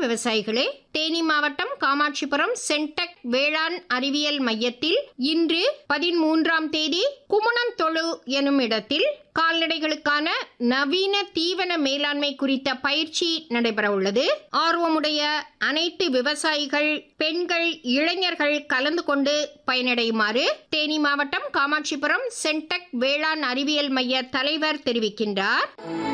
விவசாயிகளே தேனி மாவட்டம் காமாட்சிபுரம் சென்டெக் வேளாண் அறிவியல் மையத்தில் இன்று பதிமூன்றாம் தேதி குமணந்தொழு எனும் இடத்தில் கால்நடைகளுக்கான நவீன தீவன மேலாண்மை குறித்த பயிற்சி நடைபெற உள்ளது ஆர்வமுடைய அனைத்து விவசாயிகள் பெண்கள் இளைஞர்கள் கலந்து கொண்டு பயனடையுமாறு தேனி மாவட்டம் காமாட்சிபுரம் சென்டெக் வேளாண் அறிவியல் மைய தலைவர் தெரிவிக்கின்றார்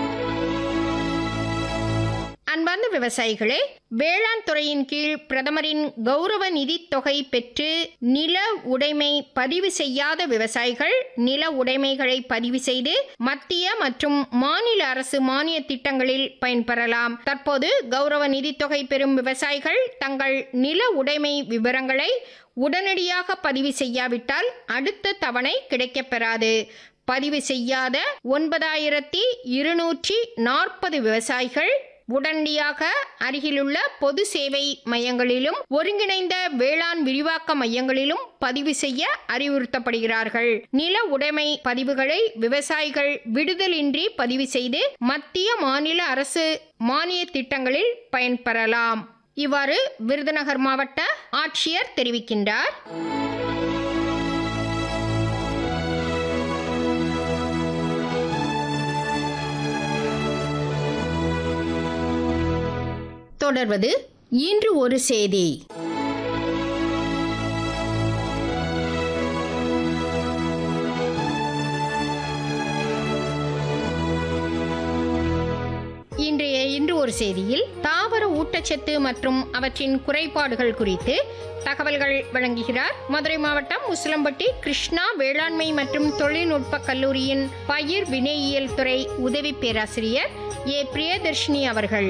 அன்பார்ந்த விவசாயிகளே வேளாண் துறையின் கீழ் பிரதமரின் கௌரவ நிதித் தொகை பெற்று நில உடைமை பதிவு செய்யாத விவசாயிகள் நில உடைமைகளை பதிவு செய்து மத்திய மற்றும் மாநில அரசு மானிய திட்டங்களில் பயன்பெறலாம் தற்போது கௌரவ நிதித் தொகை பெறும் விவசாயிகள் தங்கள் நில உடைமை விவரங்களை உடனடியாக பதிவு செய்யாவிட்டால் அடுத்த தவணை கிடைக்கப்பெறாது பதிவு செய்யாத ஒன்பதாயிரத்தி இருநூற்றி நாற்பது விவசாயிகள் உடனடியாக அருகிலுள்ள பொது சேவை மையங்களிலும் ஒருங்கிணைந்த வேளாண் விரிவாக்க மையங்களிலும் பதிவு செய்ய அறிவுறுத்தப்படுகிறார்கள் நில உடைமை பதிவுகளை விவசாயிகள் விடுதலின்றி பதிவு செய்து மத்திய மாநில அரசு மானிய திட்டங்களில் பயன்பெறலாம் இவ்வாறு விருதுநகர் மாவட்ட ஆட்சியர் தெரிவிக்கின்றார் தொடர்வது இன்று ஒரு செய்தி இன்றைய இன்று ஒரு செய்தியில் தாவர ஊட்டச்சத்து மற்றும் அவற்றின் குறைபாடுகள் குறித்து தகவல்கள் வழங்குகிறார் மதுரை மாவட்டம் உசிலம்பட்டி கிருஷ்ணா வேளாண்மை மற்றும் தொழில்நுட்ப கல்லூரியின் பயிர் வினையியல் துறை உதவி பேராசிரியர் ஏ பிரியதர்ஷினி அவர்கள்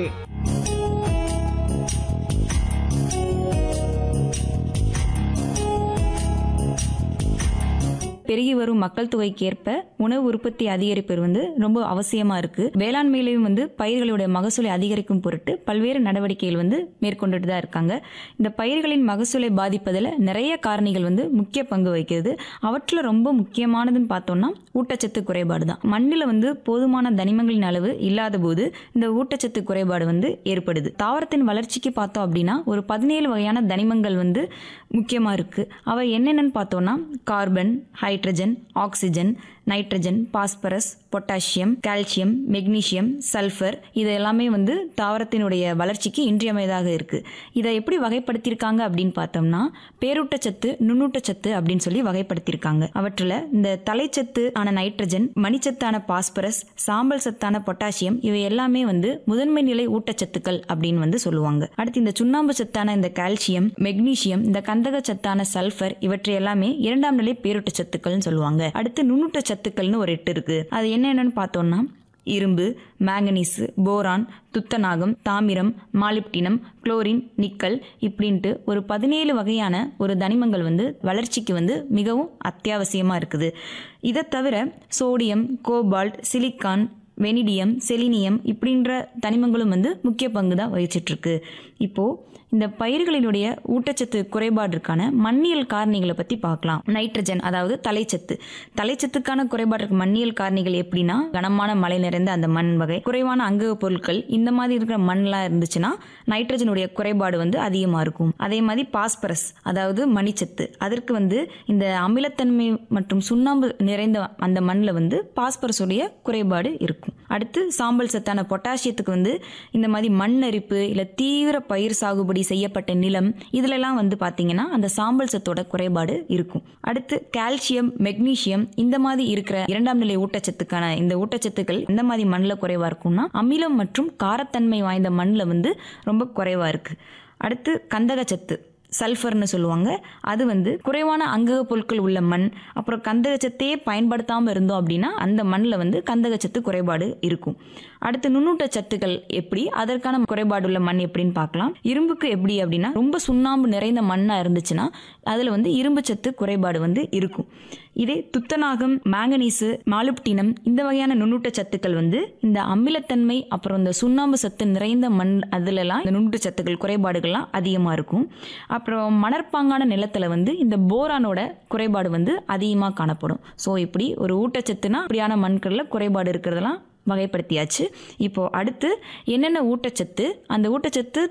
பெருகி வரும் மக்கள் தொகைக்கு ஏற்ப உணவு உற்பத்தி அதிகரிப்பு வந்து ரொம்ப அவசியமா இருக்கு வேளாண்மையிலையும் வந்து பயிர்களுடைய மகசூலை அதிகரிக்கும் பொருட்டு பல்வேறு நடவடிக்கைகள் வந்து மேற்கொண்டுட்டு தான் இருக்காங்க இந்த பயிர்களின் மகசூலை பாதிப்பதில் நிறைய காரணிகள் வந்து முக்கிய பங்கு வகிக்கிறது அவற்றில் ரொம்ப முக்கியமானதுன்னு பார்த்தோம்னா ஊட்டச்சத்து குறைபாடு தான் மண்ணில் வந்து போதுமான தனிமங்களின் அளவு இல்லாத போது இந்த ஊட்டச்சத்து குறைபாடு வந்து ஏற்படுது தாவரத்தின் வளர்ச்சிக்கு பார்த்தோம் அப்படின்னா ஒரு பதினேழு வகையான தனிமங்கள் வந்து முக்கியமாக இருக்குது அவை என்னென்னு பார்த்தோம்னா carbon hydrogen oxygen nitrogen phosphorus potassium calcium magnesium sulphur இது எல்லாமே வந்து தாவரத்தினுடைய வளர்ச்சிக்கு இன்றியமையதாக இருக்குது இதை எப்படி வகைப்படுத்தியிருக்காங்க அப்படின்னு பார்த்தோம்னா பேரூட்டச்சத்து நுண்ணூட்டச்சத்து அப்படின்னு சொல்லி வகைப்படுத்தியிருக்காங்க அவற்றில் இந்த தலைச்சத்து ஆன நைட்ரஜன் மணிச்சத்தான பாஸ்பரஸ் சாம்பல் சத்தான பொட்டாசியம் இவை எல்லாமே வந்து முதன்மை நிலை ஊட்டச்சத்துக்கள் அப்படின்னு வந்து சொல்லுவாங்க அடுத்து இந்த சுண்ணாம்பு சத்தான இந்த கால்சியம் மெக்னீசியம் இந்த கந்தக சத்தான சல்ஃபர் இவற்றை எல்லாமே இரண்டாம் நிலை பேரூட்டச்சத்துக்கள்னு சொல்லுவாங்க அடுத்து நுண்ணூட்ட சத்துக்கள்னு ஒரு எட்டு இருக்கு அது என்னென்னு பார்த்தோம்னா இரும்பு மேங்கனீஸு போரான் துத்தநாகம் தாமிரம் மாலிப்டினம் குளோரின் நிக்கல் இப்படின்ட்டு ஒரு பதினேழு வகையான ஒரு தனிமங்கள் வந்து வளர்ச்சிக்கு வந்து மிகவும் அத்தியாவசியமாக இருக்குது இதை தவிர sodium cobalt silicon vanadium selenium இப்படின்ற தனிமங்களும் வந்து முக்கிய பங்கு தான் வகிச்சிட்ருக்கு இப்போது இந்த பயிர்களினுடைய ஊட்டச்சத்து குறைபாட்டிற்கான மண்ணியல் காரணிகளை பற்றி பார்க்கலாம் நைட்ரஜன் அதாவது தலைச்சத்து தலைச்சத்துக்கான குறைபாட்டிற்கு மண்ணியல் காரணிகள் எப்படின்னா கனமான மழை நிறைந்த அந்த மண் வகை குறைவான அங்கக பொருட்கள் இந்த மாதிரி இருக்கிற மண்லாம் இருந்துச்சுன்னா நைட்ரஜனுடைய குறைபாடு வந்து அதிகமாக இருக்கும் அதே மாதிரி பாஸ்பரஸ் அதாவது மணிச்சத்து அதற்கு வந்து இந்த அமிலத்தன்மை மற்றும் சுண்ணாம்பு நிறைந்த அந்த மண்ணில் வந்து பாஸ்பரஸுடைய குறைபாடு இருக்கும் அடுத்து சாம்பல் சத்தான பொட்டாசியத்துக்கு வந்து இந்த மாதிரி மண் அரிப்பு இல்லை தீவிர பயிர் சாகுபடி செய்யப்பட்ட நிலம் இதுலலாம் வந்து பார்த்தீங்கன்னா அந்த சாம்பல் சத்தோட குறைபாடு இருக்கும் அடுத்து கால்சியம் மெக்னீசியம் இந்த மாதிரி இருக்கிற இரண்டாம் நிலை ஊட்டச்சத்துக்கான இந்த ஊட்டச்சத்துக்கள் எந்த மாதிரி மண்ணில் குறைவா இருக்கும்னா அமிலம் மற்றும் காரத்தன்மை வாய்ந்த மண்ணில் வந்து ரொம்ப குறைவா இருக்கு அடுத்து கந்தகச்சத்து சல்ஃபர்னு சொல்லுவாங்க அது வந்து குறைவான அங்கக பொருட்கள் உள்ள மண் அப்புறம் கந்தகச்சத்தையே பயன்படுத்தாமல் இருந்தோம் அப்படின்னா அந்த மண்ணில் வந்து கந்தகச்சத்து குறைபாடு இருக்கும் அடுத்து நுண்ணூட்ட சத்துக்கள் எப்படி அதற்கான குறைபாடு உள்ள மண் எப்படின்னு பார்க்கலாம் இரும்புக்கு எப்படி அப்படின்னா ரொம்ப சுண்ணாம்பு நிறைந்த மண்ணாக இருந்துச்சுன்னா அதில் வந்து இரும்பு சத்து குறைபாடு வந்து இருக்கும் இதே துத்தநாகம் மேங்கனீஸு மாலுப்டினம் இந்த வகையான நுண்ணூட்ட சத்துக்கள் வந்து இந்த அமிலத்தன்மை அப்புறம் இந்த சுண்ணாம்பு சத்து நிறைந்த மண் அதுலலாம் இந்த நுண்ணூட்ட சத்துக்கள் குறைபாடுகள்லாம் அதிகமாக இருக்கும் அப்புறம் மணற்பாங்கான நிலத்தில் வந்து இந்த போரானோட குறைபாடு வந்து அதிகமாக காணப்படும் ஸோ இப்படி ஒரு ஊட்டச்சத்துனா இப்படியான மண்களில் குறைபாடு இருக்கிறதெல்லாம் வகைப்படுத்தியாச்சு இப்போ அடுத்து என்னென்ன ஊட்டச்சத்து அந்த ஊட்டச்சத்து